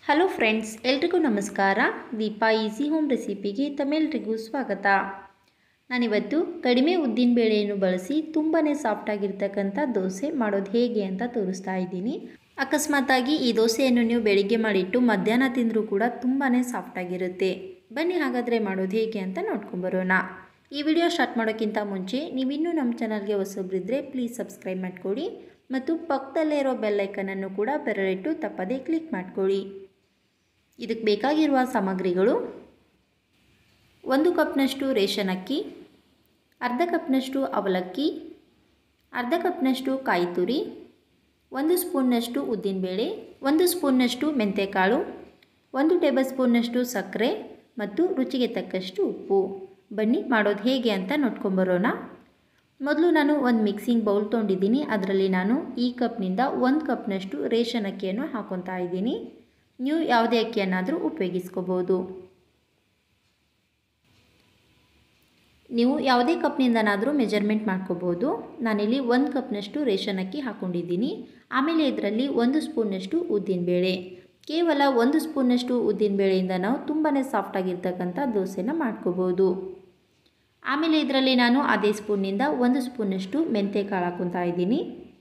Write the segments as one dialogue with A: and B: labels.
A: hello friends ಎಲ್ರಿಗೂ ನಮಸ್ಕಾರ Deepa easy home ರೆಸಿಪಿಗೆ ತಮ್ಮೆಲ್ರಿಗೂ ಸ್ವಾಗತ ನಾನಿವತ್ತು ಕಡಿಮೆ ಉದ್ದಿನ ಬೇಳೆಯನ್ನು ಬಳಸಿ ತುಂಬಾ ಸಾಫ್ಟಾಗಿರ್ತಕ್ಕಂಥ ದೋಸೆ ಮಾಡೋದು ಹೇಗೆ ಅಂತ ತೋರಿಸ್ತಾ ಇದ್ದೀನಿ ಅಕಸ್ಮಾತಾಗಿ ಈ ದೋಸೆಯನ್ನು ನೀವು ಬೆಳಿಗ್ಗೆ ಮಾಡಿಟ್ಟು ಮಧ್ಯಾಹ್ನ ತಿಂದರೂ ಕೂಡ ತುಂಬಾ ಸಾಫ್ಟಾಗಿರುತ್ತೆ ಬನ್ನಿ ಹಾಗಾದರೆ ಮಾಡೋದು ಹೇಗೆ ಅಂತ ನೋಡ್ಕೊಂಬರೋಣ ಈ ವಿಡಿಯೋ ಸ್ಟಾರ್ಟ್ ಮಾಡೋಕ್ಕಿಂತ ಮುಂಚೆ ನೀವಿನ್ನೂ ನಮ್ಮ ಚಾನಲ್ಗೆ ಹೊಸಬ್ರಿದ್ರೆ ಪ್ಲೀಸ್ ಸಬ್ಸ್ಕ್ರೈಬ್ ಮಾಡಿಕೊಡಿ ಮತ್ತು ಪಕ್ಕದಲ್ಲೇ ಇರೋ ಬೆಲ್ಲೈಕನನ್ನು ಕೂಡ ಬೆರಳಿಟ್ಟು ತಪ್ಪದೇ ಕ್ಲಿಕ್ ಮಾಡಿಕೊಳ್ಳಿ ಇದಕ್ಕೆ ಬೇಕಾಗಿರುವ ಸಾಮಗ್ರಿಗಳು ಒಂದು ಕಪ್ನಷ್ಟು ರೇಷನ್ ಅಕ್ಕಿ ಅರ್ಧ ಕಪ್ನಷ್ಟು ಅವಲಕ್ಕಿ ಅರ್ಧ ಕಪ್ನಷ್ಟು ಕಾಯಿ ತುರಿ ಒಂದು ಸ್ಪೂನ್ನಷ್ಟು ಉದ್ದಿನಬೇಳೆ ಒಂದು ಸ್ಪೂನ್ನಷ್ಟು ಮೆಂತೆಕಾಳು ಒಂದು ಟೇಬಲ್ ಸ್ಪೂನ್ನಷ್ಟು ಸಕ್ಕರೆ ಮತ್ತು ರುಚಿಗೆ ತಕ್ಕಷ್ಟು ಉಪ್ಪು ಬನ್ನಿ ಮಾಡೋದು ಹೇಗೆ ಅಂತ ನೋಡ್ಕೊಂಬರೋಣ ಮೊದಲು ನಾನು ಒಂದು ಮಿಕ್ಸಿಂಗ್ ಬೌಲ್ ತೊಗೊಂಡಿದ್ದೀನಿ ಅದರಲ್ಲಿ ನಾನು ಈ ಕಪ್ನಿಂದ ಒಂದು ಕಪ್ನಷ್ಟು ರೇಷನ್ ಅಕ್ಕಿಯನ್ನು ಹಾಕೊತಾ ಇದ್ದೀನಿ ನೀವು ಯಾವುದೇ ಅಕ್ಕಿಯನ್ನಾದರೂ ಉಪಯೋಗಿಸ್ಕೋಬೋದು ನೀವು ಯಾವುದೇ ಕಪ್ನಿಂದನಾದರೂ ಮೆಜರ್ಮೆಂಟ್ ಮಾಡ್ಕೋಬೋದು ನಾನಿಲ್ಲಿ ಒಂದು ಕಪ್ನಷ್ಟು ರೇಷನ್ ಅಕ್ಕಿ ಹಾಕ್ಕೊಂಡಿದ್ದೀನಿ ಆಮೇಲೆ ಇದರಲ್ಲಿ ಒಂದು ಸ್ಪೂನ್ನಷ್ಟು ಉದ್ದಿನಬೇಳೆ ಕೇವಲ ಒಂದು ಸ್ಪೂನ್ನಷ್ಟು ಉದ್ದಿನಬೇಳೆಯಿಂದ ನಾವು ತುಂಬಾ ಸಾಫ್ಟಾಗಿರ್ತಕ್ಕಂಥ ದೋಸೆನ ಮಾಡ್ಕೋಬೋದು ಆಮೇಲೆ ಇದರಲ್ಲಿ ನಾನು ಅದೇ ಸ್ಪೂನ್ನಿಂದ ಒಂದು ಸ್ಪೂನ್ನಷ್ಟು ಮೆಂತೆ ಕಾಳು ಹಾಕೊತಾ ಇದ್ದೀನಿ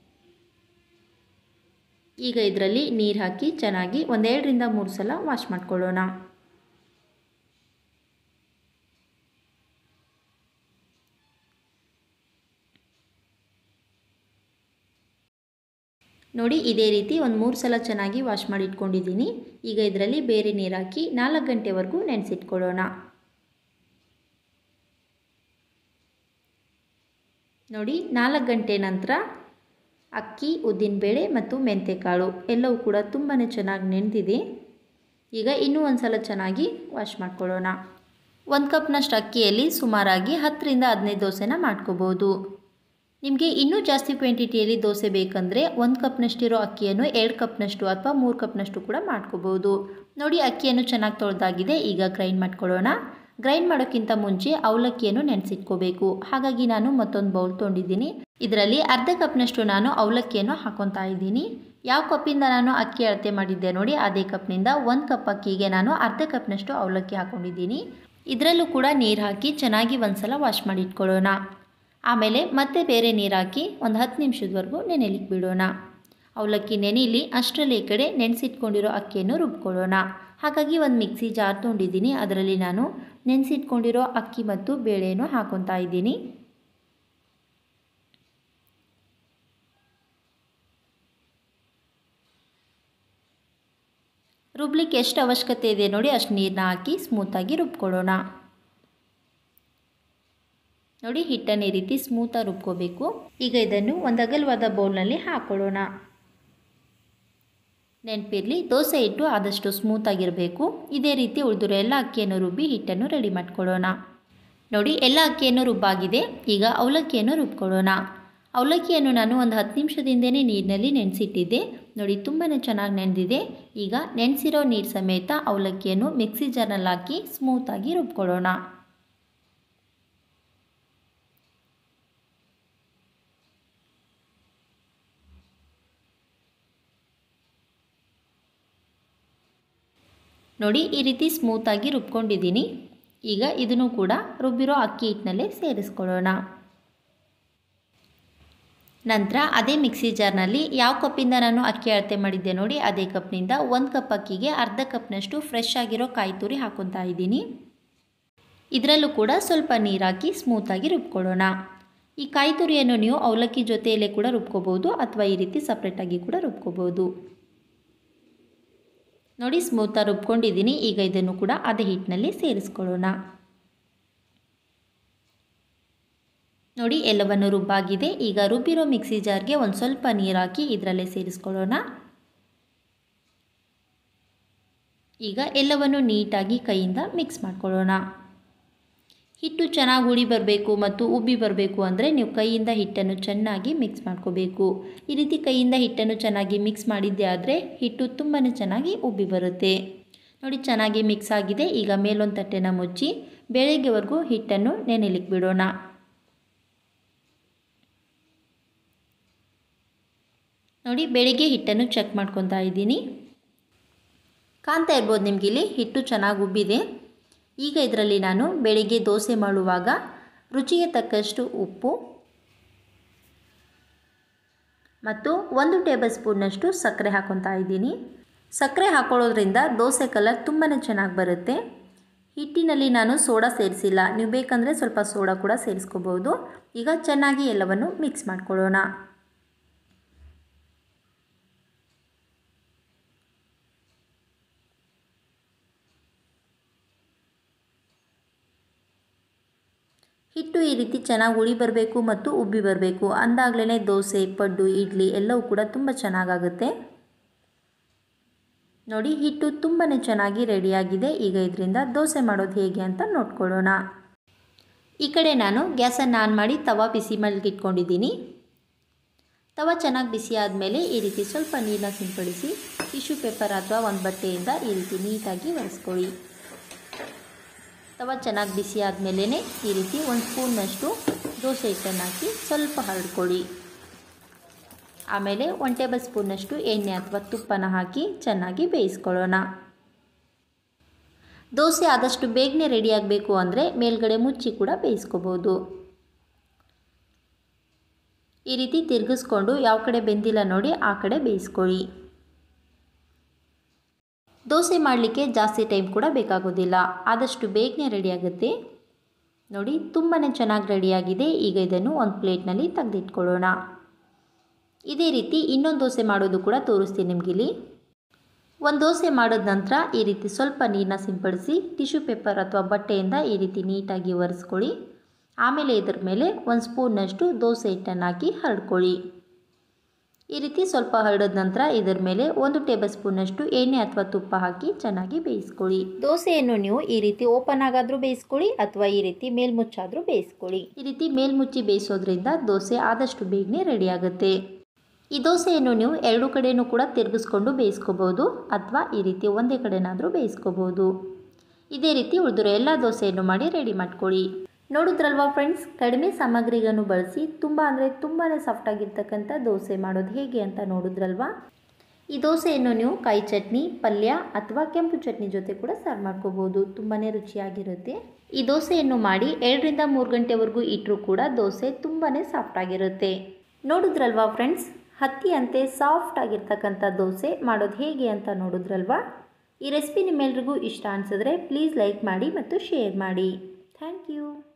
A: ಈಗ ಇದರಲ್ಲಿ ನೀರು ಹಾಕಿ ಚೆನ್ನಾಗಿ ಒಂದೆರಡರಿಂದ ಮೂರು ಸಲ ವಾಶ್ ಮಾಡ್ಕೊಳ್ಳೋಣ ನೋಡಿ ಇದೇ ರೀತಿ ಒಂದು ಮೂರು ಸಲ ಚೆನ್ನಾಗಿ ವಾಶ್ ಮಾಡಿ ಇಟ್ಕೊಂಡಿದ್ದೀನಿ ಈಗ ಇದರಲ್ಲಿ ಬೇರೆ ನೀರು ಹಾಕಿ ನಾಲ್ಕು ಗಂಟೆವರೆಗೂ ನೆನೆಸಿಟ್ಕೊಳ್ಳೋಣ ನೋಡಿ ನಾಲ್ಕು ಗಂಟೆ ನಂತರ ಅಕ್ಕಿ ಉದ್ದಿನಬೇಳೆ ಮತ್ತು ಮೆಂತೆಕಾಳು ಎಲ್ಲವೂ ಕೂಡ ತುಂಬಾ ಚೆನ್ನಾಗಿ ನೆನೆದಿದೆ ಈಗ ಇನ್ನೂ ಒಂದು ಸಲ ಚೆನ್ನಾಗಿ ವಾಶ್ ಮಾಡ್ಕೊಳ್ಳೋಣ ಒಂದು ಕಪ್ನಷ್ಟು ಅಕ್ಕಿಯಲ್ಲಿ ಸುಮಾರಾಗಿ ಹತ್ತರಿಂದ ಹದಿನೈದು ದೋಸೆನ ಮಾಡ್ಕೋಬೋದು ನಿಮಗೆ ಇನ್ನೂ ಜಾಸ್ತಿ ಕ್ವಾಂಟಿಟಿಯಲ್ಲಿ ದೋಸೆ ಬೇಕಂದರೆ ಒಂದು ಕಪ್ನಷ್ಟಿರೋ ಅಕ್ಕಿಯನ್ನು ಎರಡು ಕಪ್ನಷ್ಟು ಅಥವಾ ಮೂರು ಕಪ್ನಷ್ಟು ಕೂಡ ಮಾಡ್ಕೋಬೋದು ನೋಡಿ ಅಕ್ಕಿಯನ್ನು ಚೆನ್ನಾಗಿ ತೊಳೆದಾಗಿದೆ ಈಗ ಗ್ರೈಂಡ್ ಮಾಡ್ಕೊಳ್ಳೋಣ ಗ್ರೈಂಡ್ ಮಾಡೋಕ್ಕಿಂತ ಮುಂಚೆ ಅವಲಕ್ಕಿಯನ್ನು ನೆನೆಸಿಟ್ಕೋಬೇಕು ಹಾಗಾಗಿ ನಾನು ಮತ್ತೊಂದು ಬೌಲ್ ತೊಗೊಂಡಿದ್ದೀನಿ ಇದರಲ್ಲಿ ಅರ್ಧ ಕಪ್ನಷ್ಟು ನಾನು ಅವಲಕ್ಕಿಯನ್ನು ಹಾಕೊತಾ ಇದ್ದೀನಿ ಯಾವ ಕಪ್ಪಿಂದ ನಾನು ಅಕ್ಕಿ ಅಳತೆ ಮಾಡಿದ್ದೆ ನೋಡಿ ಅದೇ ಕಪ್ನಿಂದ ಒಂದು ಕಪ್ ಅಕ್ಕಿಗೆ ನಾನು ಅರ್ಧ ಕಪ್ನಷ್ಟು ಅವಲಕ್ಕಿ ಹಾಕ್ಕೊಂಡಿದ್ದೀನಿ ಇದರಲ್ಲೂ ಕೂಡ ನೀರು ಹಾಕಿ ಚೆನ್ನಾಗಿ ಒಂದ್ಸಲ ವಾಶ್ ಮಾಡಿ ಇಟ್ಕೊಳ್ಳೋಣ ಆಮೇಲೆ ಮತ್ತೆ ಬೇರೆ ನೀರು ಹಾಕಿ ಒಂದು ಹತ್ತು ನಿಮಿಷದವರೆಗೂ ನೆನೆಲಿಕ್ಕೆ ಬಿಡೋಣ ಅವಲಕ್ಕಿ ನೆನೆಯಲಿ ಅಷ್ಟರಲ್ಲಿ ಈ ಕಡೆ ನೆನೆಸಿಟ್ಕೊಂಡಿರೋ ಅಕ್ಕಿಯನ್ನು ರುಬ್ಕೊಳ್ಳೋಣ ಹಾಗಾಗಿ ಒಂದು ಮಿಕ್ಸಿ ಜಾರ್ ತೊಗೊಂಡಿದ್ದೀನಿ ಅದರಲ್ಲಿ ನಾನು ನೆನೆಸಿಟ್ಕೊಂಡಿರೋ ಅಕ್ಕಿ ಮತ್ತು ಬೇಳೆಯನ್ನು ಹಾಕೊತಾ ಇದ್ದೀನಿ ರುಬ್ಲಿಕ್ಕೆ ಎಷ್ಟು ಅವಶ್ಯಕತೆ ಇದೆ ನೋಡಿ ಅಷ್ಟು ನೀರನ್ನ ಹಾಕಿ ಸ್ಮೂತಾಗಿ ರುಬ್ಕೊಳ್ಳೋಣ ನೋಡಿ ಹಿಟ್ಟನ್ನು ಈ ರೀತಿ ಸ್ಮೂತಾಗಿ ರುಬ್ಕೋಬೇಕು ಈಗ ಇದನ್ನು ಒಂದು ಅಗಲವಾದ ಬೌಲ್ನಲ್ಲಿ ಹಾಕ್ಕೊಳ್ಳೋಣ ನೆನಪಿರಲಿ ದೋಸೆ ಹಿಟ್ಟು ಆದಷ್ಟು ಸ್ಮೂತಾಗಿರಬೇಕು ಇದೇ ರೀತಿ ಉಳಿದಿರೋ ಎಲ್ಲ ಅಕ್ಕಿಯನ್ನು ರುಬ್ಬಿ ಹಿಟ್ಟನ್ನು ರೆಡಿ ಮಾಡ್ಕೊಳ್ಳೋಣ ನೋಡಿ ಎಲ್ಲ ಅಕ್ಕಿಯನ್ನು ರುಬ್ಬಾಗಿದೆ ಈಗ ಅವಲಕ್ಕಿಯನ್ನು ರುಬ್ಕೊಳ್ಳೋಣ ಅವಲಕ್ಕಿಯನ್ನು ನಾನು ಒಂದು ಹತ್ತು ನಿಮಿಷದಿಂದನೇ ನೀರಿನಲ್ಲಿ ನೆನೆಸಿಟ್ಟಿದ್ದೆ ನೋಡಿ ತುಂಬಾ ಚೆನ್ನಾಗಿ ನೆನೆದಿದೆ ಈಗ ನೆನೆಸಿರೋ ನೀರು ಸಮೇತ ಅವಲಕ್ಕಿಯನ್ನು ಮಿಕ್ಸಿ ಜಾರ್ನಲ್ಲಿ ಹಾಕಿ ಸ್ಮೂತಾಗಿ ರುಬ್ಕೊಳ್ಳೋಣ ನೋಡಿ ಈ ರೀತಿ ಸ್ಮೂತಾಗಿ ರುಬ್ಕೊಂಡಿದ್ದೀನಿ ಈಗ ಇದನ್ನು ಕೂಡ ರುಬ್ಬಿರೋ ಅಕ್ಕಿ ಹಿಟ್ಟಿನಲ್ಲೇ ಸೇರಿಸ್ಕೊಳ್ಳೋಣ ನಂತರ ಅದೇ ಮಿಕ್ಸಿ ಜಾರ್ನಲ್ಲಿ ಯಾವ ಕಪ್ಪಿಂದ ನಾನು ಅಕ್ಕಿ ಅಳತೆ ಮಾಡಿದ್ದೆ ನೋಡಿ ಅದೇ ಕಪ್ನಿಂದ ಒಂದು ಕಪ್ ಅಕ್ಕಿಗೆ ಅರ್ಧ ಕಪ್ನಷ್ಟು ಫ್ರೆಶ್ ಆಗಿರೋ ಕಾಯಿ ತುರಿ ಹಾಕೊತಾ ಇದ್ದೀನಿ ಇದರಲ್ಲೂ ಕೂಡ ಸ್ವಲ್ಪ ನೀರು ಹಾಕಿ ಸ್ಮೂತಾಗಿ ರುಬ್ಕೊಳ್ಳೋಣ ಈ ಕಾಯಿ ತುರಿಯನ್ನು ನೀವು ಅವಲಕ್ಕಿ ಜೊತೆಯಲ್ಲೇ ಕೂಡ ರುಬ್ಕೋಬೋದು ಅಥವಾ ಈ ರೀತಿ ಸಪ್ರೇಟಾಗಿ ಕೂಡ ರುಬ್ಕೋಬೋದು ನೋಡಿ ಸ್ಮೂತಾಗಿ ರುಬ್ಕೊಂಡಿದ್ದೀನಿ ಈಗ ಇದನ್ನು ಕೂಡ ಅದೇ ಹಿಟ್ಟಿನಲ್ಲಿ ಸೇರಿಸ್ಕೊಳ್ಳೋಣ ನೋಡಿ ಎಲ್ಲವನ್ನು ರುಬ್ಬಾಗಿದೆ ಈಗ ರುಬ್ಬಿರೋ ಮಿಕ್ಸಿ ಜಾರ್ಗೆ ಒಂದು ಸ್ವಲ್ಪ ನೀರು ಹಾಕಿ ಇದರಲ್ಲೇ ಸೇರಿಸ್ಕೊಳ್ಳೋಣ ಈಗ ಎಲ್ಲವನ್ನು ನೀಟಾಗಿ ಕೈಯಿಂದ ಮಿಕ್ಸ್ ಮಾಡ್ಕೊಳ್ಳೋಣ ಹಿಟ್ಟು ಚೆನ್ನಾಗಿ ಹುಳಿ ಬರಬೇಕು ಮತ್ತು ಉಬ್ಬಿ ಬರಬೇಕು ಅಂದರೆ ನೀವು ಕೈಯಿಂದ ಹಿಟ್ಟನ್ನು ಚೆನ್ನಾಗಿ ಮಿಕ್ಸ್ ಮಾಡ್ಕೋಬೇಕು ಈ ರೀತಿ ಕೈಯಿಂದ ಹಿಟ್ಟನ್ನು ಚೆನ್ನಾಗಿ ಮಿಕ್ಸ್ ಮಾಡಿದ್ದೆ ಆದರೆ ಹಿಟ್ಟು ತುಂಬಾ ಚೆನ್ನಾಗಿ ಉಬ್ಬಿ ಬರುತ್ತೆ ನೋಡಿ ಚೆನ್ನಾಗಿ ಮಿಕ್ಸ್ ಆಗಿದೆ ಈಗ ಮೇಲೊಂದು ತಟ್ಟೆನ ಮುಚ್ಚಿ ಬೆಳಗ್ಗೆವರೆಗೂ ಹಿಟ್ಟನ್ನು ನೆನೆಲಿಕ್ಕೆ ಬಿಡೋಣ ನೋಡಿ ಬೆಳಿಗ್ಗೆ ಹಿಟ್ಟನ್ನು ಚೆಕ್ ಮಾಡ್ಕೊತಾ ಇದ್ದೀನಿ ಕಾಣ್ತಾ ಇರ್ಬೋದು ನಿಮ್ಗೆ ಇಲ್ಲಿ ಹಿಟ್ಟು ಚೆನ್ನಾಗಿ ಉಬ್ಬಿದೆ ಈಗ ಇದರಲ್ಲಿ ನಾನು ಬೆಳಿಗ್ಗೆ ದೋಸೆ ಮಾಡುವಾಗ ರುಚಿಗೆ ತಕ್ಕಷ್ಟು ಉಪ್ಪು ಮತ್ತು ಒಂದು ಟೇಬಲ್ ಸ್ಪೂನ್ನಷ್ಟು ಸಕ್ಕರೆ ಹಾಕೊತಾ ಇದ್ದೀನಿ ಸಕ್ಕರೆ ಹಾಕೊಳ್ಳೋದ್ರಿಂದ ದೋಸೆ ಕಲರ್ ತುಂಬಾ ಚೆನ್ನಾಗಿ ಬರುತ್ತೆ ಹಿಟ್ಟಿನಲ್ಲಿ ನಾನು ಸೋಡಾ ಸೇರಿಸಿಲ್ಲ ನೀವು ಬೇಕಂದರೆ ಸ್ವಲ್ಪ ಸೋಡಾ ಕೂಡ ಸೇರಿಸ್ಕೋಬೋದು ಈಗ ಚೆನ್ನಾಗಿ ಎಲ್ಲವನ್ನು ಮಿಕ್ಸ್ ಮಾಡ್ಕೊಳ್ಳೋಣ ಹಿಟ್ಟು ಈ ರೀತಿ ಚೆನ್ನಾಗಿ ಉಳಿ ಬರಬೇಕು ಮತ್ತು ಉಬ್ಬಿ ಬರಬೇಕು ಅಂದಾಗಲೇ ದೋಸೆ ಪಡ್ಡು ಇಡ್ಲಿ ಎಲ್ಲವೂ ಕೂಡ ತುಂಬ ಚೆನ್ನಾಗಾಗುತ್ತೆ ನೋಡಿ ಹಿಟ್ಟು ತುಂಬಾ ಚೆನ್ನಾಗಿ ರೆಡಿಯಾಗಿದೆ ಈಗ ಇದರಿಂದ ದೋಸೆ ಮಾಡೋದು ಹೇಗೆ ಅಂತ ನೋಡ್ಕೊಳ್ಳೋಣ ಈ ಕಡೆ ನಾನು ಗ್ಯಾಸನ್ನು ಆನ್ ಮಾಡಿ ತವಾ ಬಿಸಿ ಮಲ್ಲಿಗೆ ಇಟ್ಕೊಂಡಿದ್ದೀನಿ ತವಾ ಚೆನ್ನಾಗಿ ಬಿಸಿ ಆದಮೇಲೆ ಈ ರೀತಿ ಸ್ವಲ್ಪ ನೀರನ್ನ ಸಿಂಪಡಿಸಿ ಟಿಶ್ಯೂ ಪೇಪರ್ ಅಥವಾ ಒಂದು ಬಟ್ಟೆಯಿಂದ ಈ ರೀತಿ ನೀಟಾಗಿ ಒರೆಸ್ಕೊಳ್ಳಿ ತವ ಚೆನ್ನಾಗಿ ಬಿಸಿ ಆದಮೇಲೆ ಈ ರೀತಿ ಒಂದು ಸ್ಪೂನ್ನಷ್ಟು ದೋಸೆ ಹಿಟ್ಟನ್ನು ಹಾಕಿ ಸ್ವಲ್ಪ ಹರಡ್ಕೊಳ್ಳಿ ಆಮೇಲೆ ಒನ್ ಟೇಬಲ್ ಸ್ಪೂನ್ನಷ್ಟು ಎಣ್ಣೆ ಅಥವಾ ತುಪ್ಪನ ಹಾಕಿ ಚೆನ್ನಾಗಿ ಬೇಯಿಸ್ಕೊಳ್ಳೋಣ ದೋಸೆ ಆದಷ್ಟು ಬೇಗನೆ ರೆಡಿಯಾಗಬೇಕು ಅಂದರೆ ಮೇಲ್ಗಡೆ ಮುಚ್ಚಿ ಕೂಡ ಬೇಯಿಸ್ಕೋಬೋದು ಈ ರೀತಿ ತಿರುಗಿಸ್ಕೊಂಡು ಯಾವ ಕಡೆ ಬೆಂದಿಲ್ಲ ನೋಡಿ ಆ ಕಡೆ ಬೇಯಿಸ್ಕೊಳ್ಳಿ ದೋಸೆ ಮಾಡಲಿಕ್ಕೆ ಜಾಸ್ತಿ ಟೈಮ್ ಕೂಡ ಬೇಕಾಗೋದಿಲ್ಲ ಆದಷ್ಟು ಬೇಗನೆ ರೆಡಿಯಾಗುತ್ತೆ ನೋಡಿ ತುಂಬಾ ಚೆನ್ನಾಗಿ ರೆಡಿಯಾಗಿದೆ ಈಗ ಇದನ್ನು ಒಂದು ಪ್ಲೇಟ್ನಲ್ಲಿ ತೆಗೆದಿಟ್ಕೊಳ್ಳೋಣ ಇದೇ ರೀತಿ ಇನ್ನೊಂದು ದೋಸೆ ಮಾಡೋದು ಕೂಡ ತೋರಿಸ್ತೀನಿ ನಿಮಗಿಲ್ಲಿ ಒಂದು ದೋಸೆ ಮಾಡಿದ ನಂತರ ಈ ರೀತಿ ಸ್ವಲ್ಪ ನೀರನ್ನ ಸಿಂಪಡಿಸಿ ಟಿಶ್ಯೂ ಪೇಪರ್ ಅಥವಾ ಬಟ್ಟೆಯಿಂದ ಈ ರೀತಿ ನೀಟಾಗಿ ಒರೆಸ್ಕೊಳ್ಳಿ ಆಮೇಲೆ ಇದರ ಮೇಲೆ ಒಂದು ಸ್ಪೂನ್ನಷ್ಟು ದೋಸೆ ಹಿಟ್ಟನ್ನು ಹಾಕಿ ಹರಡ್ಕೊಳ್ಳಿ ಈ ರೀತಿ ಸ್ವಲ್ಪ ಹರಡಿದ ನಂತರ ಇದರ ಮೇಲೆ ಒಂದು ಟೇಬಲ್ ಸ್ಪೂನಷ್ಟು ಎಣ್ಣೆ ಅಥವಾ ತುಪ್ಪ ಹಾಕಿ ಚೆನ್ನಾಗಿ ಬೇಯಿಸ್ಕೊಳ್ಳಿ ದೋಸೆಯನ್ನು ನೀವು ಈ ರೀತಿ ಓಪನ್ ಆಗಾದರೂ ಬೇಯಿಸ್ಕೊಳ್ಳಿ ಅಥವಾ ಈ ರೀತಿ ಮೇಲ್ಮುಚ್ಚಾದರೂ ಬೇಯಿಸ್ಕೊಳ್ಳಿ ಈ ರೀತಿ ಮೇಲ್ಮುಚ್ಚಿ ಬೇಯಿಸೋದ್ರಿಂದ ದೋಸೆ ಆದಷ್ಟು ಬೇಗನೆ ರೆಡಿ ಆಗುತ್ತೆ ಈ ದೋಸೆಯನ್ನು ನೀವು ಎರಡು ಕಡೆಯೂ ಕೂಡ ತಿರುಗಿಸ್ಕೊಂಡು ಬೇಯಿಸ್ಕೋಬೋದು ಅಥವಾ ಈ ರೀತಿ ಒಂದೇ ಕಡೆನಾದರೂ ಬೇಯಿಸ್ಕೋಬೋದು ಇದೇ ರೀತಿ ಉಳಿದಿರೋ ಎಲ್ಲ ದೋಸೆಯನ್ನು ಮಾಡಿ ರೆಡಿ ಮಾಡ್ಕೊಳ್ಳಿ ನೋಡಿದ್ರಲ್ವಾ ಫ್ರೆಂಡ್ಸ್ ಕಡಿಮೆ ಸಾಮಗ್ರಿಗಳನ್ನು ಬಳಸಿ ತುಂಬ ಅಂದರೆ ತುಂಬಾ ಸಾಫ್ಟಾಗಿರ್ತಕ್ಕಂಥ ದೋಸೆ ಮಾಡೋದು ಹೇಗೆ ಅಂತ ನೋಡಿದ್ರಲ್ವಾ ಈ ದೋಸೆಯನ್ನು ನೀವು ಕಾಯಿ ಚಟ್ನಿ ಪಲ್ಯ ಅಥವಾ ಕೆಂಪು ಚಟ್ನಿ ಜೊತೆ ಕೂಡ ಸರ್ವ್ ಮಾಡ್ಕೋಬೋದು ತುಂಬಾ ರುಚಿಯಾಗಿರುತ್ತೆ ಈ ದೋಸೆಯನ್ನು ಮಾಡಿ ಎರಡರಿಂದ ಮೂರು ಗಂಟೆವರೆಗೂ ಇಟ್ಟರೂ ಕೂಡ ದೋಸೆ ತುಂಬಾ ಸಾಫ್ಟಾಗಿರುತ್ತೆ ನೋಡಿದ್ರಲ್ವಾ ಫ್ರೆಂಡ್ಸ್ ಹತ್ತಿಯಂತೆ ಸಾಫ್ಟ್ ಆಗಿರ್ತಕ್ಕಂಥ ದೋಸೆ ಮಾಡೋದು ಹೇಗೆ ಅಂತ ನೋಡಿದ್ರಲ್ವಾ ಈ ರೆಸಿಪಿ ನಿಮ್ಮೆಲ್ರಿಗೂ ಇಷ್ಟ ಅನಿಸಿದ್ರೆ ಪ್ಲೀಸ್ ಲೈಕ್ ಮಾಡಿ ಮತ್ತು ಶೇರ್ ಮಾಡಿ ಥ್ಯಾಂಕ್ ಯು